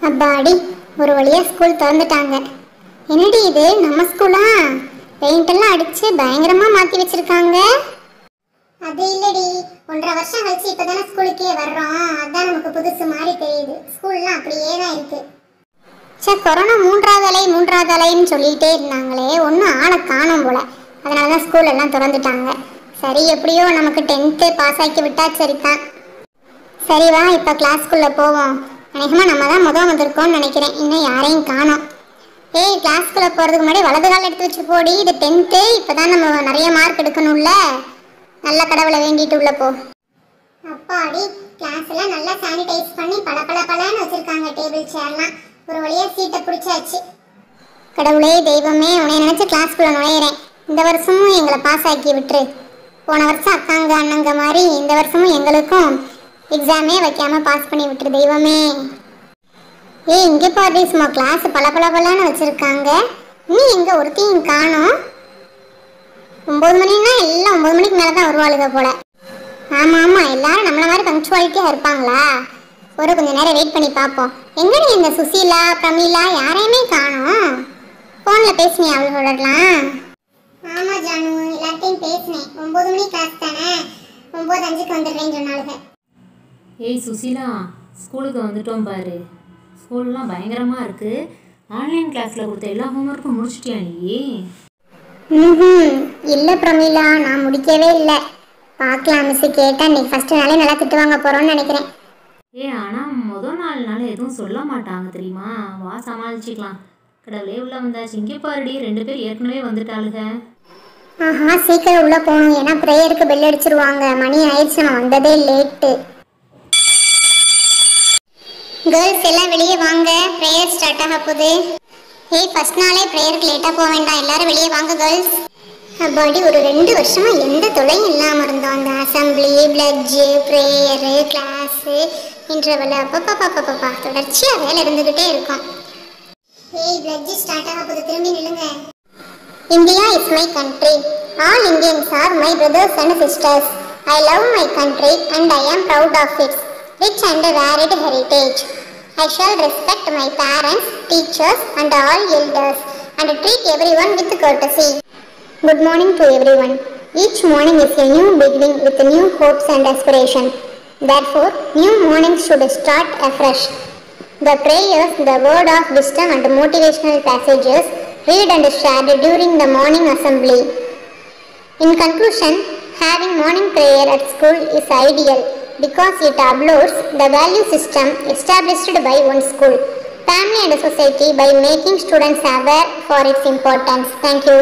அப்பாடி ஒரு வழியா ஸ்கூல் திறந்துட்டாங்க என்னடி இது நம்ம ஸ்கூலா பெயிண்ட் எல்லாம் அடிச்சு பயங்கரமா மாத்தி வச்சிருக்காங்க அது இல்லடி ஒன்றரை வருஷம் கழிச்சு இப்பதானே ஸ்கூலுக்கே வர்றோம் அதான் நமக்கு புதுசு மாதிரி தெரியுது ஸ்கூல்லாம் அப்படியே தான் இருக்கு சே கொரோனா மூன்றாவது அலை மூன்றாவது அலைன்னு சொல்லிட்டே இருந்தாங்களே ஒன்றும் ஆளை காணோம் போல அதனால தான் ஸ்கூல் எல்லாம் திறந்துட்டாங்க சரி எப்படியோ நமக்கு டென்த்து பாஸ் ஆக்கி விட்டா சரிதான் சரி வா இப்போ கிளாஸ்க்குள்ளே போவோம் அநேகமாக நம்ம தான் முதல் வந்திருக்கோம்னு நினைக்கிறேன் இன்னும் யாரையும் காணோம் ஏய் கிளாஸ்க்குள்ளே போகிறதுக்கு முன்னாடி வலது கால் எடுத்து வச்சு போடி இது டென்த்து இப்போ தான் நம்ம நிறைய மார்க் எடுக்கணும்ல நல்ல கடவுளை வேண்டிட்டு உள்ள போ அப்பாடி கிளாஸ் எல்லாம் நல்லா சானிடைஸ் பண்ணி பல பல பலன்னு வச்சிருக்காங்க டேபிள் சேர்லாம் ஒரு வழியா சீட்டை பிடிச்சாச்சு கடவுளே தெய்வமே உன்னை நினைச்சு கிளாஸ்க்குள்ள நுழையிறேன் இந்த வருஷமும் எங்களை பாஸ் ஆக்கி விட்டுரு போன வருஷம் அக்காங்க அண்ணங்க மாதிரி இந்த வருஷமும் எங்களுக்கும் எக்ஸாமே வைக்காம பாஸ் பண்ணி விட்டுரு தெய்வமே ஏய் இங்கே பாரு சும்மா கிளாஸ் பல பல பலன்னு வச்சிருக்காங்க நீ எங்க ஒருத்தையும் காணோம் ஒம்பது மணின்னா எல்லாம் ஒம்பது மணிக்கு மேலே தான் வருவாளுங்க போல ஆமாம் ஆமாம் எல்லாரும் நம்மள மாதிரி பங்க்சுவாலிட்டியாக இருப்பாங்களா ஒரு கொஞ்ச நேரம் வெயிட் பண்ணி பார்ப்போம் எங்கடி இந்த சுசீலா பிரமீலா யாரையுமே காணோம் ஃபோனில் பேசினியா அவளோடலாம் ஆமாம் ஜானு எல்லார்ட்டையும் பேசினேன் ஒம்பது மணி கிளாஸ் தானே ஒம்பது அஞ்சுக்கு வந்துடுறேன்னு சொன்னாளுங்க ஏய் சுசீலா ஸ்கூலுக்கு வந்துட்டோம் பாரு ஸ்கூல்லாம் பயங்கரமாக இருக்குது ஆன்லைன் கிளாஸில் கொடுத்த எல்லா ஹோம்ஒர்க்கும் முடிச்சிட்டியா நீ ம் இல்லை பிரமீலா நான் முடிக்கவே இல்லை பார்க்கலாம் மிஸ் கேட்டால் இன்னைக்கு ஃபஸ்ட்டு நாளே நல்லா திட்டு வாங்க போகிறோன்னு நினைக்கிறேன் ஏ ஆனால் முதல் நாள்னால எதுவும் சொல்ல மாட்டாங்க தெரியுமா வா சமாளிச்சுக்கலாம் கடவுளே உள்ள வந்தாச்சு இங்கே பாருடி ரெண்டு பேர் ஏற்கனவே வந்துட்டாளுங்க ஆஹா சீக்கிரம் உள்ளே போகணும் ஏன்னா ப்ரேயருக்கு பெல் அடிச்சிருவாங்க மணி ஆயிடுச்சு நான் வந்ததே லேட்டு கேர்ள்ஸ் எல்லாம் வெளியே வாங்க ப்ரேயர் ஸ்டார்ட் ஆக போகுது ஏய் ஃபர்ஸ்ட் நாளே ப்ரேயருக்கு லேட்டாக போக வேண்டாம் எல்லாரும் வெளியே வாங்க கேர்ள்ஸ் அப்பாடி ஒரு ரெண்டு வருஷமா எந்த தொலையும் இல்லாமல் இருந்தோம் அந்த assembly pledge prayer class interval அப்பப்பா தொடர்ச்சியாக வேலை இருந்துக்கிட்டே இருக்கும் ஏய் பிளட்ஜு ஸ்டார்ட் ஆக போகுது திரும்பி நில்லுங்க India is my country. All Indians are my brothers and sisters. I love my country and I am proud of its rich and varied heritage. I shall respect my parents, teachers, and all elders and treat everyone with courtesy. Good morning to everyone. Each morning is a new beginning with new hopes and aspirations. Therefore, new mornings should start afresh. The prayers, the word of wisdom and motivational passages read and shared during the morning assembly. In conclusion, having morning prayer at school is ideal because it uploads the value system established by one school, family and society by making students aware for its importance. Thank you.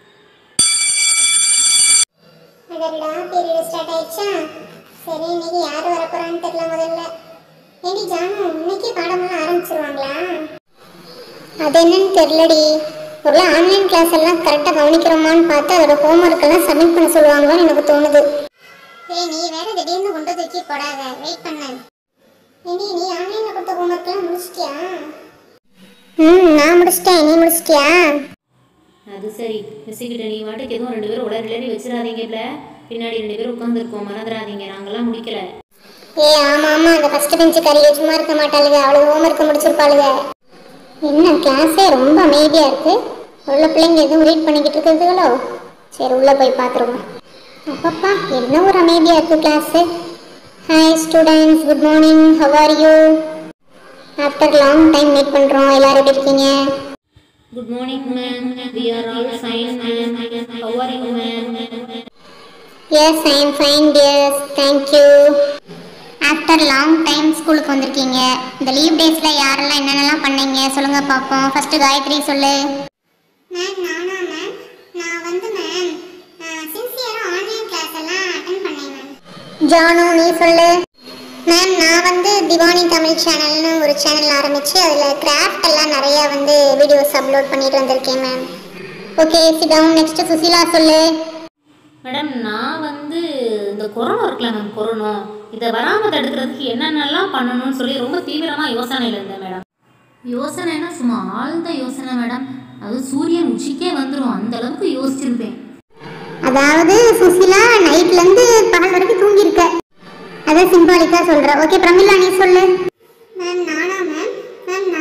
அடடா period start ஆயிடுச்சா சரி இன்னைக்கு யார் வர போறான்னு தெரியல முதல்ல ஏடி ஜானு இன்னைக்கு பாடமெல்லாம் ஆரம்பிச்சிருவாங்களா அது என்னன்னு தெரியலடி ஒரு ஆன்லைன் கிளாஸ் எல்லாம் கரெக்டாக கவனிக்கிறோமான்னு பார்த்து அதோட ஹோம்ஒர்க் எல்லாம் சப்மிட் பண்ண சொல்லுவாங்களோன்னு எனக்கு தோணுது ஏய் நீ வேற திடீர்னு கொண்டு தூக்கி போடாத வெயிட் பண்ண ஏடி நீ ஆன்லைனில் கொடுத்த ஹோம்ஒர்க் எல்லாம் முடிச்சிட்டியா ம் நான் முடிச்சிட்டேன் நீ முடிச்சிட்டியா அது சரி மிஸ்ஸுக்கிட்ட நீ வாட்டுக்கு எதுவும் ரெண்டு பேரும் உடனே உடனே வச்சிடாதீங்கல்ல பின்னாடி ரெண்டு பேரும் உட்காந்துருக்கோம் மறந்துடாதீங்க நாங்கெல்லாம் முடிக்கல ஏய் ஆமா ஆமா அந்த ஃபர்ஸ்ட் பெஞ்ச் கறியை சும்மா இருக்க மாட்டாளுங்க அவளுக்கு ஹோம்ஒர்க் முடிச்சிருப்பாளுங்க என்ன கிளாஸே ரொம்ப அமைதியா இருக்கு உள்ள பிள்ளைங்க எதுவும் ரீட் பண்ணிக்கிட்டு இருக்குதுகளோ சரி உள்ள போய் பார்த்துருவோம் அப்பப்பா என்ன ஒரு அமைதியா இருக்கு class hi students good morning how are you after long time meet பண்றோம் எல்லாரும் எப்படி இருக்கீங்க good morning ma'am we are all fine ma'am how are you ma'am yes I am fine dears thank you after long time ஸ்கூலுக்கு வந்திருக்கீங்க இந்த leave டேஸில் யாரெல்லாம் என்னென்னலாம் பண்ணீங்க சொல்லுங்க பார்ப்போம் ஃபர்ஸ்ட் காயத்ரி சொல்லு மேம் நானா மேம் நான் வந்து மேம் சின்சியராக ஆன்லைன் கிளாஸ் எல்லாம் அட்டன் பண்ணேன் மேம் ஜானு நீ சொல்லு மேம் நான் வந்து திவானி தமிழ் சேனல்னு ஒரு சேனல் ஆரம்பித்து அதில் கிராஃப்ட் எல்லாம் நிறையா வந்து வீடியோஸ் அப்லோட் பண்ணிட்டு வந்திருக்கேன் ma'am okay sit down next Susheela சொல்லு மேடம் நான் வந்து இந்த கொரோனா இருக்குல்ல மேம் கொரோனா இதை வராமல் தடுக்கிறதுக்கு என்னென்னலாம் பண்ணணும்னு சொல்லி ரொம்ப தீவிரமாக யோசனையில் இருந்தேன் மேடம் யோசனைனா சும்மா ஆழ்ந்த யோசனை மேடம் அது சூரியன் உச்சிக்கே வந்துடும் அந்த அளவுக்கு யோசிச்சிருப்பேன் அதாவது சுசிலா நைட்ல இருந்து பகல் வரைக்கும் தூங்கியிருக்க அதான் சிம்பாலிக்கா சொல்ற ஓகே பிரமிளா நீ சொல்லு மேம் நானா மேம் மேம்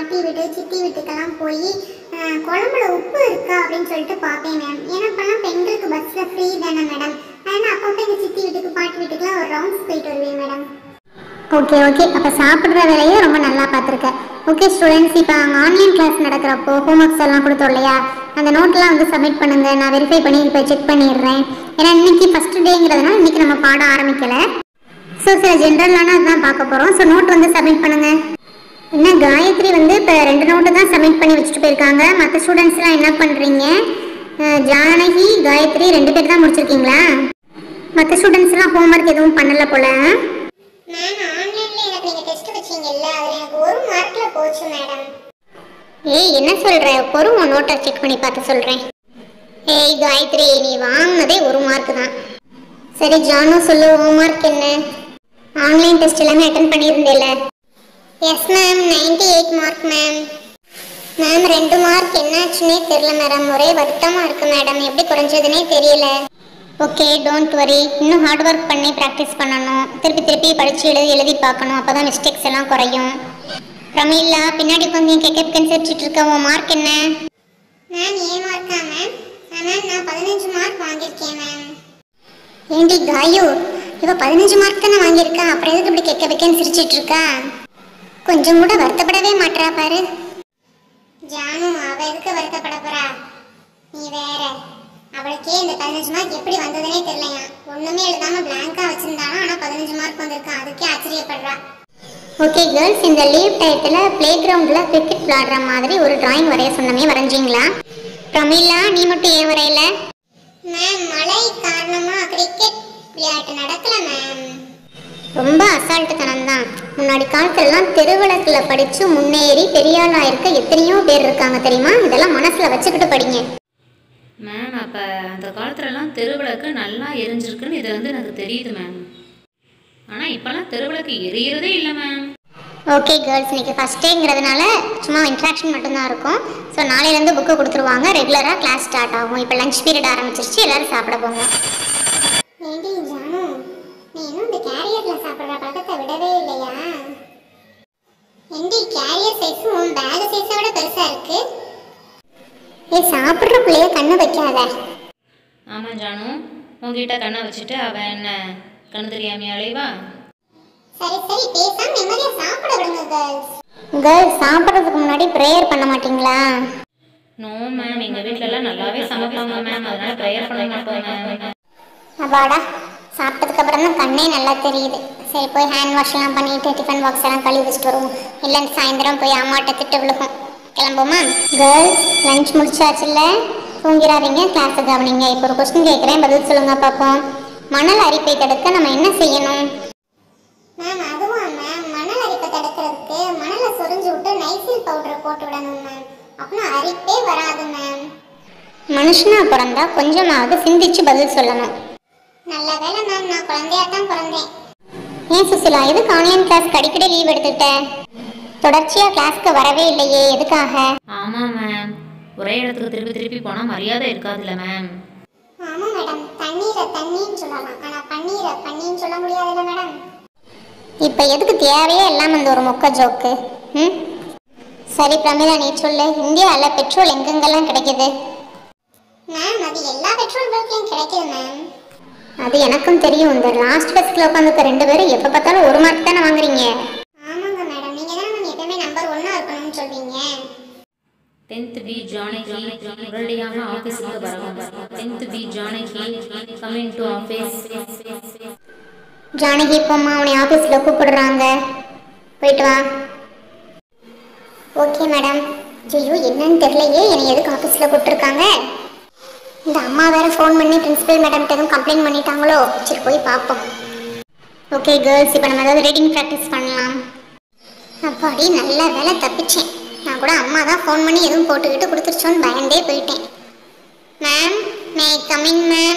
பாட்டி வீடு சித்தி வீட்டுக்கெல்லாம் போய் அஹ், குழம்புல உப்பு இருக்கா அப்படின்னு சொல்லிட்டு பார்ப்பேன் மேம் ஏன்னா இப்போல்லாம் பெண்களுக்கு பஸ்ஸில் ஃப்ரீ தானே மேடம் அதனால் அப்பப்போ எங்கள் சித்தி வீட்டுக்கு பாட்டி வீட்டுக்குலாம் ஒரு ரவுண்ட்ஸ் போயிட்டு வருவேன் மேடம் ஓகே ஓகே அப்போ சாப்பிட்ற வேலையை ரொம்ப நல்லா பார்த்துருக்க ஓகே ஸ்டூடெண்ட்ஸ் இப்போ அங்கே ஆன்லைன் கிளாஸ் நடக்கிறப்போ ஹோம்ஒர்க்ஸ் எல்லாம் கொடுத்தோம் இல்லையா அந்த நோட்லாம் வந்து சப்மிட் பண்ணுங்க நான் வெரிஃபை பண்ணி இப்போ செக் பண்ணிடுறேன் ஏன்னா இன்னைக்கு ஃபர்ஸ்ட் டேங்கிறதுனால இன்னைக்கு நம்ம பாடம் ஆரம்பிக்கல ஸோ சில ஜென்ரலான அதுதான் பார்க்க போகிறோம் ஸோ நோட் வந்து சப்மிட் பண்ணுங்க என்ன காயத்ரி வந்து இப்போ ரெண்டு நோட்டு தான் சப்மிட் பண்ணி வச்சுட்டு போயிருக்காங்க மற்ற ஸ்டூடெண்ட்ஸ்லாம் என்ன பண்ணுறீங்க ஜானகி காயத்ரி ரெண்டு பேர் தான் முடிச்சிருக்கீங்களா மற்ற ஸ்டூடெண்ட்ஸ்லாம் ஹோம்ஒர்க் எதுவும் பண்ணல போல மேம் ஆன்லைன்ல எனக்கு நீங்க டெஸ்ட் வச்சீங்கல்ல அது எனக்கு ஒரு மார்க்ல போச்சு மேடம் ஏய் என்ன சொல்ற பொறும் உன் நோட்டை செக் பண்ணி பார்த்து சொல்றேன் ஏய் காயத்ரி நீ வாங்கினதே ஒரு மார்க் தான் சரி ஜானு சொல்லு உன் மார்க் என்ன ஆன்லைன் டெஸ்ட் எல்லாமே அட்டன் பண்ணியிருந்தேல yes ma'am ninety eight mark ma'am ma'am ரெண்டு மார்க் என்னாச்சுன்னே தெரியல மேடம் ஒரே வருத்தமாக இருக்கு மேடம் எப்படி குறைஞ்சதுனே தெரியல ஓகே டோன்ட் வரி இன்னும் ஹார்ட் ஒர்க் பண்ணி ப்ராக்டிஸ் பண்ணணும் திருப்பி திருப்பி படித்து எழுதி எழுதி பார்க்கணும் அப்போ தான் மிஸ்டேக்ஸ் எல்லாம் குறையும் பிரமிளா பின்னாடி கொஞ்சம் கேட்க கன்சிரிச்சிட்டு இருக்க உன் மார்க் என்ன மேம் ஏன் மார்க்கா மேம் ஆனால் நான் பதினஞ்சு மார்க் வாங்கியிருக்கேன் மேம் ஏண்டி காயு இவ பதினஞ்சு மார்க் தானே வாங்கியிருக்கா அப்புறம் எதுக்கு இப்படி கேட்க வைக்கன்னு சிரிச்சிட்டு இருக்கா கொஞ்சம் கூட வருத்தப்படவே மாட்றா பாரு ஜானு அவ எதுக்கு வருத்தப்பட போறா நீ வேற அவளுக்கே இந்த பதினஞ்சு மார்க் எப்படி வந்ததுனே தெரியலையா ஒண்ணுமே எழுதாம பிளாங்கா வச்சிருந்தாலும் ஆனா பதினஞ்சு மார்க் வந்திருக்கா அதுக்கே ஆச்சரியப்படுறா ஓகே கேர்ள்ஸ் இந்த லீவ் டயத்தில் ப்ளே கிரவுண்டில் கிரிக்கெட் விளாடுற மாதிரி ஒரு டிராயிங் வரைய சொன்னமே வரைஞ்சிங்களா பிரமிளா நீ மட்டும் ஏன் வரையல மேம் மழை காரணமா கிரிக்கெட் விளையாட்டு நடக்கல மேம் ரொம்ப அசால்ட்டுத்தனம் தான் முன்னாடி காலத்துலலாம் தெருவிளக்கில் படித்து முன்னேறி பெரியாளாக இருக்க எத்தனையோ பேர் இருக்காங்க தெரியுமா இதெல்லாம் மனசில் வச்சுக்கிட்டு படிங்க மேம் அப்போ அந்த காலத்துலலாம் தெருவிளக்கு நல்லா எரிஞ்சிருக்குன்னு இது வந்து எனக்கு தெரியுது மேம் ஆனால் இப்போல்லாம் தெருவிளக்கு எரியறதே இல்லை மேம் ஓகே கேர்ள்ஸ் இன்னைக்கு ஃபஸ்ட் டேங்கிறதுனால சும்மா இன்ட்ராக்ஷன் மட்டும்தான் இருக்கும் ஸோ நாளையிலேருந்து புக்கு கொடுத்துருவாங்க ரெகுலராக கிளாஸ் ஸ்டார்ட் ஆகும் இப்போ லஞ்ச் பீரியட் ஆரம்பிச்சிருச்சு எல்லாரும் சாப்பிட போங்க ஏண்டி ஜானு நீ இன்னும் இந்த கேரியர்ல சாப்பிடுற பழக்கத்தை விடவே இல்லையா ஏண்டி கேரியர் சைஸும் உன் பேக் சைஸை விட பெருசா இருக்கு ஏ சாப்பிட்ற பிள்ளைய கண்ணு வைக்காத ஆமாம் ஜானு உங்ககிட்ட கண்ணை வச்சுட்டு அவன் என்ன கண்ணு தெரியாமையா அலைவா சரி சரி பேசாம நிம்மதியா சாப்பிட விடுங்க கேர்ள்ஸ் கேர்ள்ஸ் சாப்பிட்றதுக்கு முன்னாடி ப்ரேயர் பண்ண மாட்டீங்களா நோ மேம் எங்கள் வீட்டிலலாம் நல்லாவே சமைப்பாங்க மேம் அதனால ப்ரேயர் பண்ண மாட்டோம் மேம் அப்பாடா சாப்பிட்டதுக்கு அப்புறம் தான் கண்ணே நல்லா தெரியுது சரி போய் ஹேண்ட் வாஷ்லாம் பண்ணிட்டு டிஃபன் பாக்ஸ் எல்லாம் கழுவி வச்சுட்டு வருவோம் இல்லை சாயந்தரம் போய் அம்மாட்ட திட்டு விழுகும் கிளம்புமா கேர்ள்ஸ் லஞ்ச் முடிச்சாச்சுல்ல தூங்கிடாதீங்க கிளாஸை கவனிங்க இப்போ ஒரு கொஸ்டின் கேட்குறேன் பதில் சொல்லுங்க பார்ப்போம் மணல் அரிப்பை தடுக்க நம்ம என்ன செய்யணும் மேம் அதுவா மேம் மணல் அரிப்பை தடுக்கிறதுக்கு மணலை சொரிஞ்சு விட்டு நைசில் பவுடர் போட்டு விடணும் மேம் அப்படின்னா அரிப்பே வராது மேம் மனுஷனா பிறந்தா கொஞ்சமாவது சிந்திச்சு பதில் சொல்லணும் நல்ல வேளை மேம் நான் குழந்தையா தான் பிறந்தேன் ஏன் சுசிலா எதுக்கு ஆன்லைன் கிளாஸ்க்கு அடிக்கடி லீவ் எடுத்துட்ட தொடர்ச்சியாக கிளாஸ்க்கு வரவே இல்லையே எதுக்காக ஆமாம் மேம் ஒரே இடத்துக்கு திருப்பி திருப்பி போனால் மரியாதை இருக்காதுல்ல மேம் ஆமா மேடம் தண்ணீரை தண்ணின்னு சொல்லலாம் ஆனா பன்னீரை பன்னின்னு சொல்ல முடியாதுல்ல மேடம் இப்போ எதுக்கு தேவையே இல்லாமல் இந்த ஒரு மொக்க ஜோக்கு ம் சரி பிரமிதா நீ சொல்லு இந்தியாவில் பெட்ரோல் எங்கெங்கெல்லாம் கிடைக்குது மேம் அது எல்லா பெட்ரோல் பங்க்லயும் கிடைக்குது மேம் அது எனக்கும் தெரியும் இந்த லாஸ்ட் பஸ்ஸில் உட்காந்துக்க ரெண்டு பேரும் எப்போ பார்த்தாலும் ஒரு மார்க் தானே வாங்குறீங்க ஆமாங்க மேடம் நீங்க தானே மேம் எப்பவுமே நம்பர் ஒன்னா இருக்கணும்னு சொல்வீங்க டென்த் பி ஜானகி உடனடியாக ஆஃபீஸுக்கு வரவும் tenth B Janaki coming to office Janaki இப்போம்மா உன்னை ஆஃபீஸில் கூப்பிடுறாங்க போயிட்டு வா ஓகே மேடம் ஐயோ என்னன்னு தெரியலையே என்னை எதுக்கு ஆஃபீஸில் கூப்பிட்டுருக்காங்க இந்த அம்மா வேற ஃபோன் பண்ணி பிரின்சிபல் மேடம்கிட்ட எதுவும் கம்ப்ளைண்ட் பண்ணிட்டாங்களோ சரி போய் பார்ப்போம் ஓகே கேர்ள்ஸ் இப்போ நம்ம ஏதாவது ரீடிங் ப்ராக்டிஸ் பண்ணலாம் அப்பாடி நல்ல வேலை தப்பிச்சேன் நான் கூட அம்மா தான் ஃபோன் பண்ணி எதுவும் போட்டுக்கிட்டு கொடுத்துருச்சோன்னு பயந்தே போயிட்டேன் ma'am may coming ma'am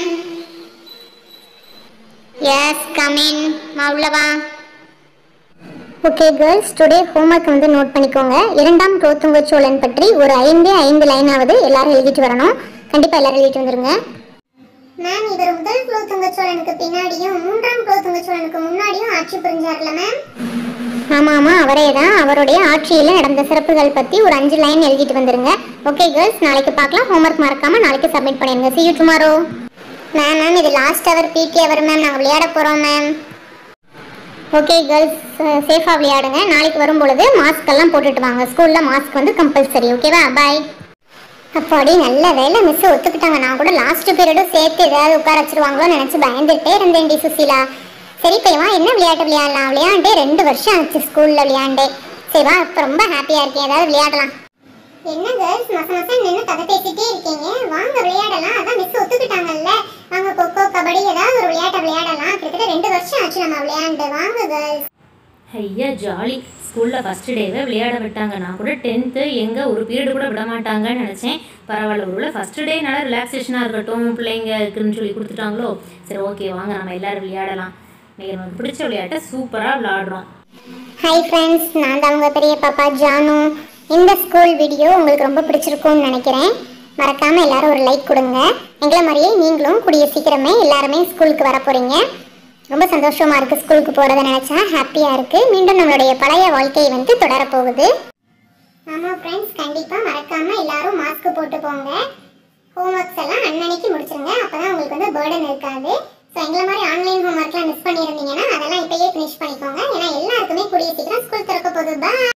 yes come in உள்ளவா ஓகே கேர்ள்ஸ் டுடே ஹோம்ஒர்க் வந்து நோட் பண்ணிக்கோங்க இரண்டாம் குலோத்துங்க சோழன் பற்றி ஒரு ஐந்து ஐந்து லைனாவது எல்லாரும் எழுதிட்டு வரணும் கண்டிப்பாக எல்லாரும் எழுதிட்டு வந்துருங்க மேம் இவர் முதல் குலோத்துங்க சோழனுக்கு பின்னாடியும் மூன்றாம் குலோத்துங்க சோழனுக்கு முன்னாடியும் ஆட்சி புரிஞ்சார்ல மேம் ஆமாம் ஆமாம் அவரே தான் அவருடைய ஆட்சியில் நடந்த சிறப்புகள் பற்றி ஒரு அஞ்சு லைன் எழுதிட்டு வந்துருங்க ஓகே கேர்ள்ஸ் நாளைக்கு பார்க்கலாம் ஹோம்ஒர்க் மறக்காமல் நாளைக்கு சப்மிட் பண்ணிடுங்க see you tomorrow ma'am ma'am இது last hour PT hour ma'am நாங்கள் விளையாட போகிறோம் மேம் ஓகே கேர்ள்ஸ் சேஃபாக விளையாடுங்க நாளைக்கு வரும் பொழுது மாஸ்க் எல்லாம் போட்டுட்டு வாங்க ஸ்கூலில் மாஸ்க் வந்து கம்பல்சரி ஓகேவா பாய் அப்பாடி நல்ல வேலை மிஸ் ஒத்துக்கிட்டாங்க நான் கூட லாஸ்ட் பீரியடும் சேர்த்து ஏதாவது உட்கார வச்சிருவாங்களோ நினச்சி பயந்துட்டே இருந்தேன் டி சுசீலா சரி பெரியவா என்ன விளையாட்டு விளையாடலாம் விளையாண்டே ரெண்டு வருஷம் ஆச்சு ஸ்கூலில் விளையாண்டே சரிவா இப்போ ரொம்ப ஹாப்பியாக இருக்கேன் ஏதாவது விளையாடலாம் என்ன கேர்ள்ஸ் மச மசம் நின்று கதை பேசிட்டே இருக்கீங்க வாங்க விளையாடலாம் அதான் மிஸ் ஒத்துக்கிட்டாங்கல்ல வாங்க கொக்கோ கபடி ஏதாவது ஒரு விளையாட்டை விளையாடலாம் கிட்டத்தட்ட ரெண்டு வருஷம் ஆச்சு நம்ம விளையாண்டு வாங்க கேர்ள்ஸ் ஐயா ஜாலி ஸ்கூலில் ஃபஸ்ட்டு டேவே விளையாட விட்டாங்க நான் கூட டென்த்து எங்கே ஒரு பீரியட் கூட விட மாட்டாங்கன்னு நினச்சேன் பரவாயில்ல ஒரு ஃபஸ்ட்டு டே நல்லா ரிலாக்ஸேஷனாக இருக்கட்டும் பிள்ளைங்க இருக்குன்னு சொல்லி கொடுத்துட்டாங்களோ சரி ஓகே வாங்க நம்ம எல்லோரும் விளையாடலாம் நீங்கள் நமக்கு பிடிச்ச விளையாட்டை சூப்பராக விளையாடுறோம் ஹாய் ஃப்ரெண்ட்ஸ் நான் தான் உங்கள் பெரிய பாப்பா ஜானு இந்த ஸ்கூல் வீடியோ உங்களுக்கு ரொம்ப பிடிச்சிருக்கும்னு நினைக்கிறேன் மறக்காமல் எல்லாரும் ஒரு லைக் கொடுங்க எங்களை மாதிரியே நீங்களும் கூடிய சீக்கிரமே எல்லாருமே ஸ்கூலுக்கு வர போகிறீங்க ரொம்ப சந்தோஷமாக இருக்குது ஸ்கூலுக்கு போகிறத நினச்சா ஹாப்பியாக இருக்குது மீண்டும் நம்மளுடைய பழைய வாழ்க்கை வந்து தொடரப்போகுது ஆமா ஃப்ரெண்ட்ஸ் கண்டிப்பா மறக்காம எல்லாரும் மாஸ்க் போட்டு போங்க ஹோம்ஒர்க்ஸ் எல்லாம் அன்னன்னைக்கு முடிச்சிருங்க அப்பதான் உங்களுக்கு வந்து பேர்டன் இருக்காது ஸோ எங்களை மாதிரி ஆன்லைன் ஹோம்ஒர்க்லாம் மிஸ் பண்ணியிருந்தீங்கன்னா அதெல்லாம் இப்பயே ஃபினிஷ் பண்ணிக்கோங்க ஏன்னா எல்லாருக்குமே கூடிய சீக்கிரம் ஸ்கூல் திறக்க போகுது பா